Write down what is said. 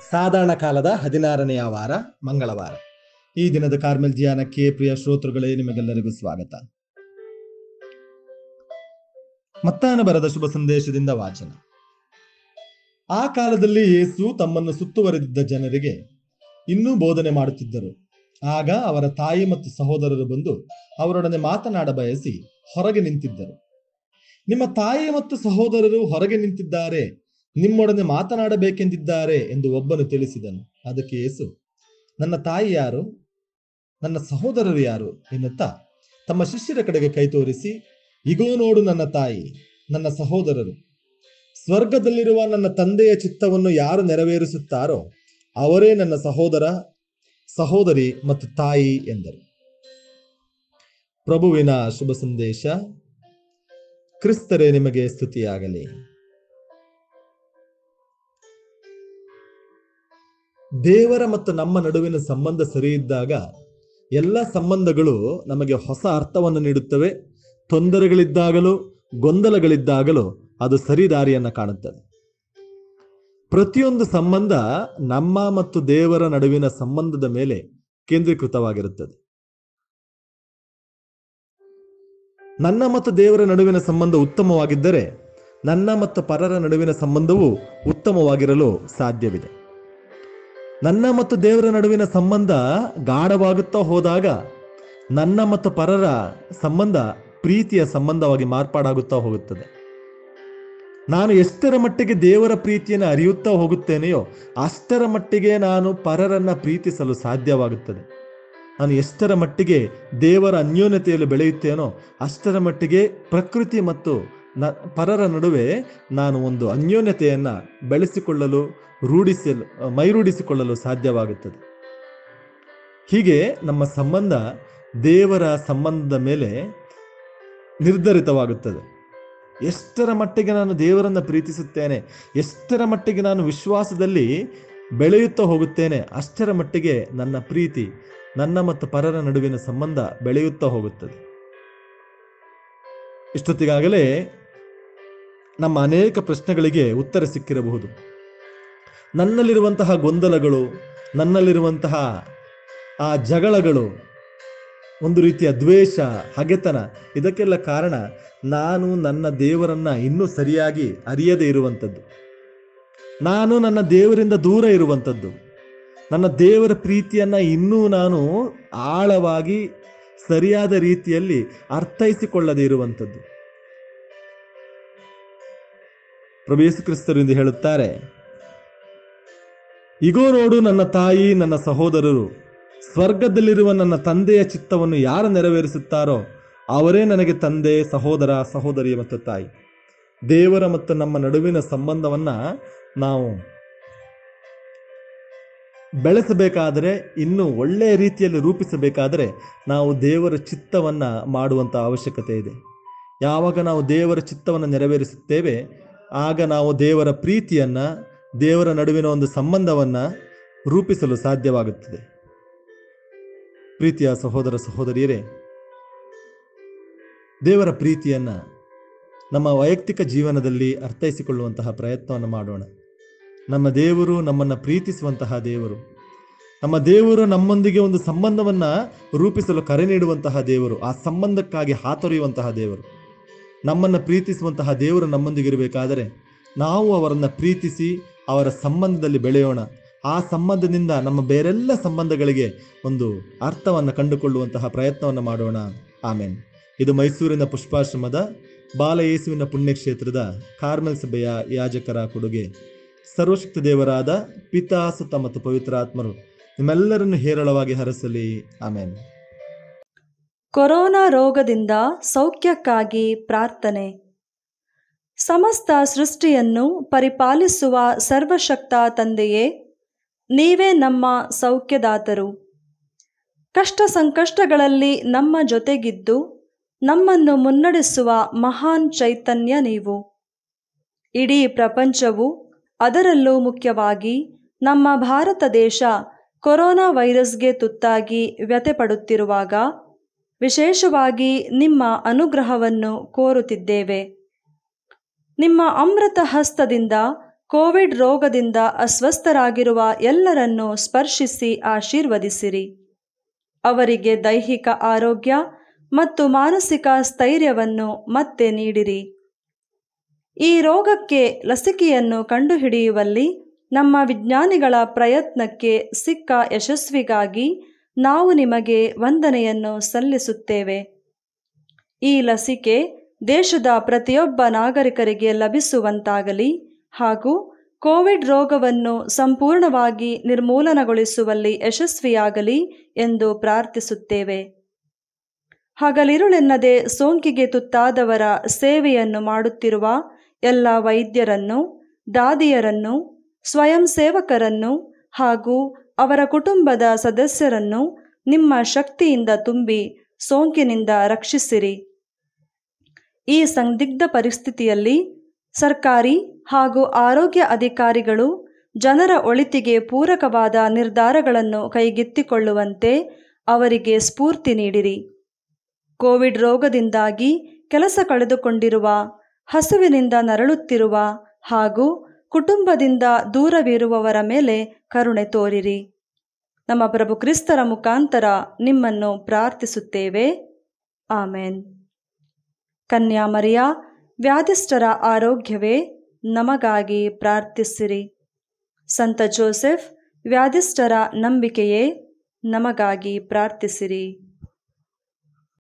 ಸಾಧಾರಣ ಕಾಲದ ಹದಿನಾರನೆಯ ವಾರ ಮಂಗಳವಾರ ಈ ದಿನದ ಕಾರ್ಮೆಲ್ ಧ್ಯಾನಕ್ಕೆ ಪ್ರಿಯ ಶ್ರೋತೃಗಳೇ ನಿಮಗೆಲ್ಲರಿಗೂ ಸ್ವಾಗತ ಮತ್ತಾನ ಬರದ ಶುಭ ಸಂದೇಶದಿಂದ ವಾಚನ ಆ ಕಾಲದಲ್ಲಿ ಯೇಸು ತಮ್ಮನ್ನು ಸುತ್ತುವರೆದಿದ್ದ ಜನರಿಗೆ ಇನ್ನೂ ಬೋಧನೆ ಮಾಡುತ್ತಿದ್ದರು ಆಗ ಅವರ ತಾಯಿ ಮತ್ತು ಸಹೋದರರು ಬಂದು ಅವರೊಡನೆ ಮಾತನಾಡ ಬಯಸಿ ಹೊರಗೆ ನಿಂತಿದ್ದರು ನಿಮ್ಮ ತಾಯಿ ಮತ್ತು ಸಹೋದರರು ಹೊರಗೆ ನಿಂತಿದ್ದಾರೆ ನಿಮ್ಮೊಡನೆ ಮಾತನಾಡಬೇಕೆಂದಿದ್ದಾರೆ ಎಂದು ಒಬ್ಬನು ತಿಳಿಸಿದನು ಅದಕ್ಕೆ ಯೇಸು ನನ್ನ ತಾಯಿ ಯಾರು ನನ್ನ ಸಹೋದರರು ಯಾರು ಎನ್ನುತ್ತಾ ತಮ್ಮ ಶಿಷ್ಯರ ಕಡೆಗೆ ಕೈ ತೋರಿಸಿ ಇಗೋ ನೋಡು ನನ್ನ ತಾಯಿ ನನ್ನ ಸಹೋದರರು ಸ್ವರ್ಗದಲ್ಲಿರುವ ನನ್ನ ತಂದೆಯ ಚಿತ್ತವನ್ನು ಯಾರು ನೆರವೇರಿಸುತ್ತಾರೋ ಅವರೇ ನನ್ನ ಸಹೋದರ ಸಹೋದರಿ ಮತ್ತು ತಾಯಿ ಎಂದರು ಪ್ರಭುವಿನ ಶುಭ ಸಂದೇಶ ಕ್ರಿಸ್ತರೇ ನಿಮಗೆ ಸ್ತುತಿಯಾಗಲಿ ದೇವರ ಮತ್ತು ನಮ್ಮ ನಡುವಿನ ಸಂಬಂಧ ಸರಿ ಇದ್ದಾಗ ಎಲ್ಲ ಸಂಬಂಧಗಳು ನಮಗೆ ಹೊಸ ಅರ್ಥವನ್ನು ನೀಡುತ್ತವೆ ತೊಂದರೆಗಳಿದ್ದಾಗಲೂ ಗೊಂದಲಗಳಿದ್ದಾಗಲೂ ಅದು ಸರಿದಾರಿಯನ್ನು ಕಾಣುತ್ತದೆ ಪ್ರತಿಯೊಂದು ಸಂಬಂಧ ನಮ್ಮ ಮತ್ತು ದೇವರ ನಡುವಿನ ಸಂಬಂಧದ ಮೇಲೆ ಕೇಂದ್ರೀಕೃತವಾಗಿರುತ್ತದೆ ನನ್ನ ಮತ್ತು ದೇವರ ನಡುವಿನ ಸಂಬಂಧ ಉತ್ತಮವಾಗಿದ್ದರೆ ನನ್ನ ಮತ್ತು ಪರರ ನಡುವಿನ ಸಂಬಂಧವು ಉತ್ತಮವಾಗಿರಲು ಸಾಧ್ಯವಿದೆ ನನ್ನ ಮತ್ತು ದೇವರ ನಡುವಿನ ಸಂಬಂಧ ಗಾಢವಾಗುತ್ತಾ ಹೋದಾಗ ನನ್ನ ಮತ್ತು ಪರರ ಸಂಬಂಧ ಪ್ರೀತಿಯ ಸಂಬಂಧವಾಗಿ ಮಾರ್ಪಾಡಾಗುತ್ತಾ ಹೋಗುತ್ತದೆ ನಾನು ಎಷ್ಟರ ಮಟ್ಟಿಗೆ ದೇವರ ಪ್ರೀತಿಯನ್ನು ಅರಿಯುತ್ತಾ ಹೋಗುತ್ತೇನೆಯೋ ಅಷ್ಟರ ಮಟ್ಟಿಗೆ ನಾನು ಪರರನ್ನ ಪ್ರೀತಿಸಲು ಸಾಧ್ಯವಾಗುತ್ತದೆ ನಾನು ಎಷ್ಟರ ಮಟ್ಟಿಗೆ ದೇವರ ಅನ್ಯೋನ್ಯತೆಯಲ್ಲಿ ಬೆಳೆಯುತ್ತೇನೋ ಅಷ್ಟರ ಮಟ್ಟಿಗೆ ಪ್ರಕೃತಿ ಮತ್ತು ನ ಪರರ ನಡುವೆ ನಾನು ಒಂದು ಅನ್ಯೋನ್ಯತೆಯನ್ನು ಬೆಳೆಸಿಕೊಳ್ಳಲು ರೂಢಿಸಲು ಮೈರೂಢಿಸಿಕೊಳ್ಳಲು ಸಾಧ್ಯವಾಗುತ್ತದೆ ಹೀಗೆ ನಮ್ಮ ಸಂಬಂಧ ದೇವರ ಸಂಬಂಧದ ಮೇಲೆ ನಿರ್ಧರಿತವಾಗುತ್ತದೆ ಎಷ್ಟರ ಮಟ್ಟಿಗೆ ನಾನು ದೇವರನ್ನು ಪ್ರೀತಿಸುತ್ತೇನೆ ಎಷ್ಟರ ಮಟ್ಟಿಗೆ ನಾನು ವಿಶ್ವಾಸದಲ್ಲಿ ಬೆಳೆಯುತ್ತಾ ಹೋಗುತ್ತೇನೆ ಅಷ್ಟರ ಮಟ್ಟಿಗೆ ನನ್ನ ಪ್ರೀತಿ ನನ್ನ ಮತ್ತು ಪರರ ನಡುವಿನ ಸಂಬಂಧ ಬೆಳೆಯುತ್ತಾ ಹೋಗುತ್ತದೆ ಇಷ್ಟೊತ್ತಿಗಾಗಲೇ ನಮ್ಮ ಅನೇಕ ಪ್ರಶ್ನೆಗಳಿಗೆ ಉತ್ತರ ಸಿಕ್ಕಿರಬಹುದು ನನ್ನಲ್ಲಿರುವಂತಹ ಗೊಂದಲಗಳು ನನ್ನಲ್ಲಿರುವಂತಹ ಆ ಜಗಳಗಳು ಒಂದು ರೀತಿಯ ದ್ವೇಷ ಹಗೆತನ ಇದಕ್ಕೆಲ್ಲ ಕಾರಣ ನಾನು ನನ್ನ ದೇವರನ್ನ ಇನ್ನೂ ಸರಿಯಾಗಿ ಅರಿಯದೇ ಇರುವಂಥದ್ದು ನಾನು ನನ್ನ ದೇವರಿಂದ ದೂರ ಇರುವಂಥದ್ದು ನನ್ನ ದೇವರ ಪ್ರೀತಿಯನ್ನ ಇನ್ನೂ ನಾನು ಆಳವಾಗಿ ಸರಿಯಾದ ರೀತಿಯಲ್ಲಿ ಅರ್ಥೈಸಿಕೊಳ್ಳದೆ ಇರುವಂಥದ್ದು ಪ್ರಭು ಯೇಸು ಕ್ರಿಸ್ತರಿಂದ ಹೇಳುತ್ತಾರೆ ಇಗೋ ನೋಡು ನನ್ನ ತಾಯಿ ನನ್ನ ಸಹೋದರರು ಸ್ವರ್ಗದಲ್ಲಿರುವ ನನ್ನ ತಂದೆಯ ಚಿತ್ತವನ್ನು ಯಾರು ನೆರವೇರಿಸುತ್ತಾರೋ ಅವರೇ ನನಗೆ ತಂದೆ ಸಹೋದರ ಸಹೋದರಿ ಮತ್ತು ತಾಯಿ ದೇವರ ಮತ್ತು ನಮ್ಮ ನಡುವಿನ ಸಂಬಂಧವನ್ನ ನಾವು ಬೆಳೆಸಬೇಕಾದರೆ ಇನ್ನು ಒಳ್ಳೆಯ ರೀತಿಯಲ್ಲಿ ರೂಪಿಸಬೇಕಾದರೆ ನಾವು ದೇವರ ಚಿತ್ತವನ್ನ ಮಾಡುವಂಥ ಅವಶ್ಯಕತೆ ಇದೆ ಯಾವಾಗ ನಾವು ದೇವರ ಚಿತ್ತವನ್ನು ನೆರವೇರಿಸುತ್ತೇವೆ ಆಗ ನಾವು ದೇವರ ಪ್ರೀತಿಯನ್ನ ದೇವರ ನಡುವಿನ ಒಂದು ಸಂಬಂಧವನ್ನ ರೂಪಿಸಲು ಸಾಧ್ಯವಾಗುತ್ತದೆ ಪ್ರೀತಿಯ ಸಹೋದರ ಸಹೋದರಿಯರೇ ದೇವರ ಪ್ರೀತಿಯನ್ನ ನಮ್ಮ ವೈಯಕ್ತಿಕ ಜೀವನದಲ್ಲಿ ಅರ್ಥೈಸಿಕೊಳ್ಳುವಂತಹ ಪ್ರಯತ್ನವನ್ನು ಮಾಡೋಣ ನಮ್ಮ ದೇವರು ನಮ್ಮನ್ನು ಪ್ರೀತಿಸುವಂತಹ ದೇವರು ನಮ್ಮ ದೇವರು ನಮ್ಮೊಂದಿಗೆ ಒಂದು ಸಂಬಂಧವನ್ನ ರೂಪಿಸಲು ಕರೆ ನೀಡುವಂತಹ ದೇವರು ಆ ಸಂಬಂಧಕ್ಕಾಗಿ ಹಾತೊರೆಯುವಂತಹ ದೇವರು ನಮ್ಮನ್ನು ಪ್ರೀತಿಸುವಂತಹ ದೇವರು ನಮ್ಮೊಂದಿಗಿರಬೇಕಾದರೆ ನಾವು ಅವರನ್ನು ಪ್ರೀತಿಸಿ ಅವರ ಸಂಬಂಧದಲ್ಲಿ ಬೆಳೆಯೋಣ ಆ ಸಂಬಂಧದಿಂದ ನಮ್ಮ ಬೇರೆಲ್ಲ ಸಂಬಂಧಗಳಿಗೆ ಒಂದು ಅರ್ಥವನ್ನು ಕಂಡುಕೊಳ್ಳುವಂತಹ ಪ್ರಯತ್ನವನ್ನು ಮಾಡೋಣ ಆಮೇನ್ ಇದು ಮೈಸೂರಿನ ಪುಷ್ಪಾಶ್ರಮದ ಬಾಲ ಯೇಸುವಿನ ಪುಣ್ಯಕ್ಷೇತ್ರದ ಕಾರ್ಮೆಲ್ ಸಭೆಯ ಯಾಜಕರ ಕೊಡುಗೆ ಸರ್ವಶಕ್ತ ದೇವರಾದ ಪಿತಾ ಸುತ ಮತ್ತು ಪವಿತ್ರಾತ್ಮರು ನಿಮ್ಮೆಲ್ಲರನ್ನು ಹೇರಳವಾಗಿ ಹರಸಲಿ ಆಮೇನ್ ಕೊರೋನಾ ರೋಗದಿಂದ ಸೌಖ್ಯಕ್ಕಾಗಿ ಪ್ರಾರ್ಥನೆ ಸಮಸ್ತ ಸೃಷ್ಟಿಯನ್ನು ಪರಿಪಾಲಿಸುವ ಸರ್ವಶಕ್ತ ತಂದೆಯೇ ನೀವೇ ನಮ್ಮ ಸೌಖ್ಯದಾತರು ಕಷ್ಟ ಸಂಕಷ್ಟಗಳಲ್ಲಿ ನಮ್ಮ ಜೊತೆಗಿದ್ದು ನಮ್ಮನ್ನು ಮುನ್ನಡೆಸುವ ಮಹಾನ್ ಚೈತನ್ಯ ನೀವು ಇಡೀ ಪ್ರಪಂಚವು ಅದರಲ್ಲೂ ಮುಖ್ಯವಾಗಿ ನಮ್ಮ ಭಾರತ ದೇಶ ಕೊರೋನಾ ವೈರಸ್ಗೆ ತುತ್ತಾಗಿ ವ್ಯಥೆಪಡುತ್ತಿರುವಾಗ ವಿಶೇಷವಾಗಿ ನಿಮ್ಮ ಅನುಗ್ರಹವನ್ನು ಕೋರುತ್ತಿದ್ದೇವೆ ನಿಮ್ಮ ಅಮೃತ ಹಸ್ತದಿಂದ ಕೋವಿಡ್ ರೋಗದಿಂದ ಅಸ್ವಸ್ಥರಾಗಿರುವ ಎಲ್ಲರನ್ನೂ ಸ್ಪರ್ಶಿಸಿ ಆಶೀರ್ವದಿಸಿರಿ ಅವರಿಗೆ ದೈಹಿಕ ಆರೋಗ್ಯ ಮತ್ತು ಮಾನಸಿಕ ಸ್ಥೈರ್ಯವನ್ನು ಮತ್ತೆ ನೀಡಿರಿ ಈ ರೋಗಕ್ಕೆ ಲಸಿಕೆಯನ್ನು ಕಂಡುಹಿಡಿಯುವಲ್ಲಿ ನಮ್ಮ ವಿಜ್ಞಾನಿಗಳ ಪ್ರಯತ್ನಕ್ಕೆ ಸಿಕ್ಕ ಯಶಸ್ವಿಗಾಗಿ ನಾವು ನಿಮಗೆ ವಂದನೆಯನ್ನು ಸಲ್ಲಿಸುತ್ತೇವೆ ಈ ಲಸಿಕೆ ದೇಶದ ಪ್ರತಿಯೊಬ್ಬ ನಾಗರಿಕರಿಗೆ ಲಭಿಸುವಂತಾಗಲಿ ಹಾಗೂ ಕೋವಿಡ್ ರೋಗವನ್ನು ಸಂಪೂರ್ಣವಾಗಿ ನಿರ್ಮೂಲನಗೊಳಿಸುವಲ್ಲಿ ಯಶಸ್ವಿಯಾಗಲಿ ಎಂದು ಪ್ರಾರ್ಥಿಸುತ್ತೇವೆ ಹಗಲಿರುಳೆನ್ನದೆ ಸೋಂಕಿಗೆ ತುತ್ತಾದವರ ಸೇವೆಯನ್ನು ಮಾಡುತ್ತಿರುವ ಎಲ್ಲ ವೈದ್ಯರನ್ನು ದಾದಿಯರನ್ನು ಸ್ವಯಂ ಸೇವಕರನ್ನು ಹಾಗೂ ಅವರ ಕುಟುಂಬದ ಸದಸ್ಯರನ್ನು ನಿಮ್ಮ ಶಕ್ತಿಯಿಂದ ತುಂಬಿ ಸೋಂಕಿನಿಂದ ರಕ್ಷಿಸಿರಿ ಈ ಸಂದಿಗ್ಧ ಪರಿಸ್ಥಿತಿಯಲ್ಲಿ ಸರ್ಕಾರಿ ಹಾಗೂ ಆರೋಗ್ಯ ಅಧಿಕಾರಿಗಳು ಜನರ ಒಳಿತಿಗೆ ಪೂರಕವಾದ ನಿರ್ಧಾರಗಳನ್ನು ಕೈಗೆತ್ತಿಕೊಳ್ಳುವಂತೆ ಅವರಿಗೆ ಸ್ಫೂರ್ತಿ ನೀಡಿರಿ ಕೋವಿಡ್ ರೋಗದಿಂದಾಗಿ ಕೆಲಸ ಕಳೆದುಕೊಂಡಿರುವ ಹಸುವಿನಿಂದ ನರಳುತ್ತಿರುವ ಹಾಗೂ ಕುಟುಂಬದಿಂದ ದೂರವಿರುವವರ ಮೇಲೆ ಕರುಣೆ ತೋರಿರಿ ನಮ್ಮ ಪ್ರಭು ಕ್ರಿಸ್ತರ ಮುಖಾಂತರ ನಿಮ್ಮನ್ನು ಪ್ರಾರ್ಥಿಸುತ್ತೇವೆ ಆಮೇನ್ ಕನ್ಯಾಮರಿಯ ವ್ಯಾಧಿಷ್ಠರ ಆರೋಗ್ಯವೇ ನಮಗಾಗಿ ಪ್ರಾರ್ಥಿಸಿರಿ ಸಂತ ಜೋಸೆಫ್ ವ್ಯಾಧಿಷ್ಠರ ನಂಬಿಕೆಯೇ ನಮಗಾಗಿ ಪ್ರಾರ್ಥಿಸಿರಿ